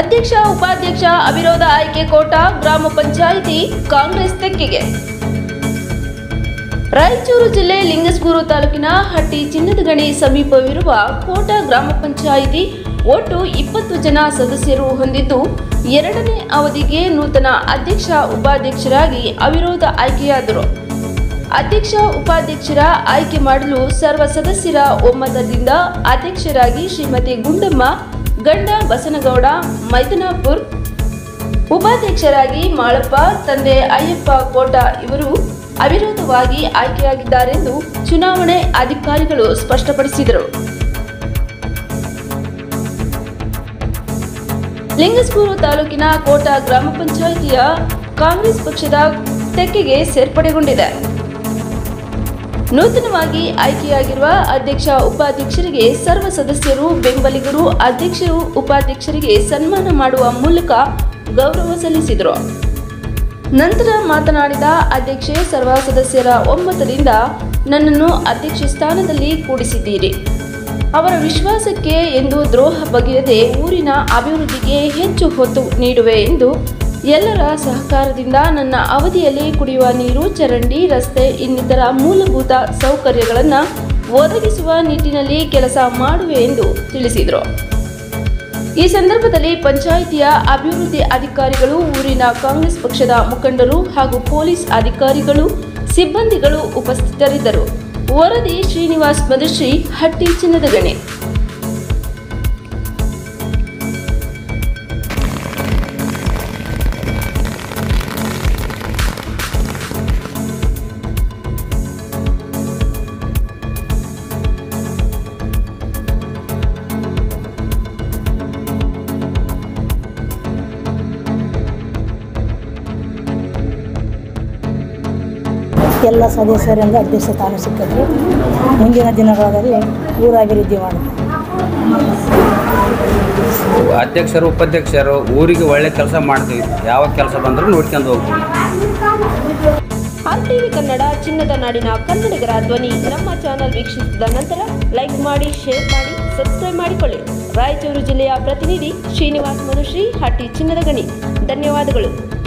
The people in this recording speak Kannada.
ಅಧ್ಯಕ್ಷ ಉಪಾಧ್ಯಕ್ಷ ಅವಿರೋಧ ಆಯ್ಕೆ ಕೋಟ ಗ್ರಾಮ ಪಂಚಾಯಿತಿ ಕಾಂಗ್ರೆಸ್ ತೆಕ್ಕೆಗೆ ರಾಯಚೂರು ಜಿಲ್ಲೆ ಲಿಂಗಸ್ಗೂರು ತಾಲೂಕಿನ ಹಟ್ಟಿ ಚಿನ್ನದ ಗಣಿ ಸಮೀಪವಿರುವ ಕೋಟ ಗ್ರಾಮ ಪಂಚಾಯಿತಿ ಒಟ್ಟು ಇಪ್ಪತ್ತು ಜನ ಸದಸ್ಯರು ಹೊಂದಿದ್ದು ಎರಡನೇ ಅವಧಿಗೆ ನೂತನ ಅಧ್ಯಕ್ಷ ಉಪಾಧ್ಯಕ್ಷರಾಗಿ ಅವಿರೋಧ ಆಯ್ಕೆಯಾದರು ಅಧ್ಯಕ್ಷ ಉಪಾಧ್ಯಕ್ಷರ ಆಯ್ಕೆ ಮಾಡಲು ಸರ್ವ ಸದಸ್ಯರ ಒಮ್ಮತದಿಂದ ಅಧ್ಯಕ್ಷರಾಗಿ ಶ್ರೀಮತಿ ಗುಂಡಮ್ಮ ಗಂಡ ಬಸನಗೌಡ ಮೈದನಾಪುರ್ ಉಪಾಧ್ಯಕ್ಷರಾಗಿ ಮಾಳಪ್ಪ ತಂದೆ ಅಯ್ಯಪ್ಪ ಕೋಟ ಇವರು ಅವಿರೋಧವಾಗಿ ಆಯ್ಕೆಯಾಗಿದ್ದಾರೆಂದು ಚುನಾವಣೆ ಅಧಿಕಾರಿಗಳು ಸ್ಪಷ್ಟಪಡಿಸಿದರು ಲಿಂಗಸ್ಗೂರು ತಾಲೂಕಿನ ಕೋಟ ಗ್ರಾಮ ಪಂಚಾಯಿತಿಯ ಕಾಂಗ್ರೆಸ್ ಪಕ್ಷದ ತೆಕ್ಕೆಗೆ ಸೇರ್ಪಡೆಗೊಂಡಿದೆ ನೂತನವಾಗಿ ಆಯ್ಕೆಯಾಗಿರುವ ಅಧ್ಯಕ್ಷ ಉಪಾಧ್ಯಕ್ಷರಿಗೆ ಸರ್ವ ಸದಸ್ಯರು ಬೆಂಬಲಿಗರು ಅಧ್ಯಕ್ಷರು ಉಪಾಧ್ಯಕ್ಷರಿಗೆ ಸನ್ಮಾನ ಮಾಡುವ ಮೂಲಕ ಗೌರವ ಸಲ್ಲಿಸಿದರು ನಂತರ ಮಾತನಾಡಿದ ಅಧ್ಯಕ್ಷೆ ಸರ್ವ ಸದಸ್ಯರ ಒಮ್ಮತದಿಂದ ನನ್ನನ್ನು ಅಧ್ಯಕ್ಷ ಸ್ಥಾನದಲ್ಲಿ ಕೂಡಿಸಿದ್ದೀರಿ ಅವರ ವಿಶ್ವಾಸಕ್ಕೆ ಎಂದು ದ್ರೋಹ ಬಗೆಯದೆ ಊರಿನ ಅಭಿವೃದ್ಧಿಗೆ ಹೆಚ್ಚು ಹೊತ್ತು ನೀಡುವೆ ಎಂದು ಎಲ್ಲರ ಸಹಕಾರದಿಂದ ನನ್ನ ಅವಧಿಯಲ್ಲಿ ಕುಡಿಯುವ ನೀರು ಚರಂಡಿ ರಸ್ತೆ ಇನ್ನಿತರ ಮೂಲಭೂತ ಸೌಕರ್ಯಗಳನ್ನು ಒದಗಿಸುವ ನಿಟ್ಟಿನಲ್ಲಿ ಕೆಲಸ ಮಾಡುವೆ ಎಂದು ತಿಳಿಸಿದರು ಈ ಸಂದರ್ಭದಲ್ಲಿ ಪಂಚಾಯಿತಿಯ ಅಭಿವೃದ್ಧಿ ಅಧಿಕಾರಿಗಳು ಊರಿನ ಕಾಂಗ್ರೆಸ್ ಪಕ್ಷದ ಮುಖಂಡರು ಹಾಗೂ ಪೊಲೀಸ್ ಅಧಿಕಾರಿಗಳು ಸಿಬ್ಬಂದಿಗಳು ಉಪಸ್ಥಿತರಿದ್ದರು ವರದಿ ಶ್ರೀನಿವಾಸ್ ಮಧುಶ್ರೀ ಹಟ್ಟಿ ಚಿನ್ನದ ಗಣಿ ಎಲ್ಲ ಸದಸ್ಯರಿಂದ ಅಧ್ಯಕ್ಷ ಸ್ಥಾನ ಸಿಕ್ಕಿದ್ರು ಮುಂದಿನ ದಿನಗಳಲ್ಲಿ ಊರ ಅಭಿವೃದ್ಧಿ ಮಾಡಿದೆ ಅಧ್ಯಕ್ಷರು ಉಪಾಧ್ಯಕ್ಷರು ಊರಿಗೆ ಒಳ್ಳೆ ಕೆಲಸ ಮಾಡ್ತೀವಿ ಯಾವ ಕೆಲಸ ಬಂದರೂ ನೋಡ್ಕೊಂಡು ಹೋಗ್ತೀವಿ ಆರ್ಟಿವಿ ಕನ್ನಡ ಚಿನ್ನದ ನಾಡಿನ ಕನ್ನಡಿಗರ ಧ್ವನಿ ನಮ್ಮ ಚಾನೆಲ್ ವೀಕ್ಷಿಸಿದ ನಂತರ ಲೈಕ್ ಮಾಡಿ ಶೇರ್ ಮಾಡಿ ಸಬ್ಸ್ಕ್ರೈಬ್ ಮಾಡಿಕೊಳ್ಳಿ ರಾಯಚೂರು ಜಿಲ್ಲೆಯ ಪ್ರತಿನಿಧಿ ಶ್ರೀನಿವಾಸ್ ಮನುಶ್ರೀ ಹಟ್ಟಿ ಚಿನ್ನದ ಗಣಿ ಧನ್ಯವಾದಗಳು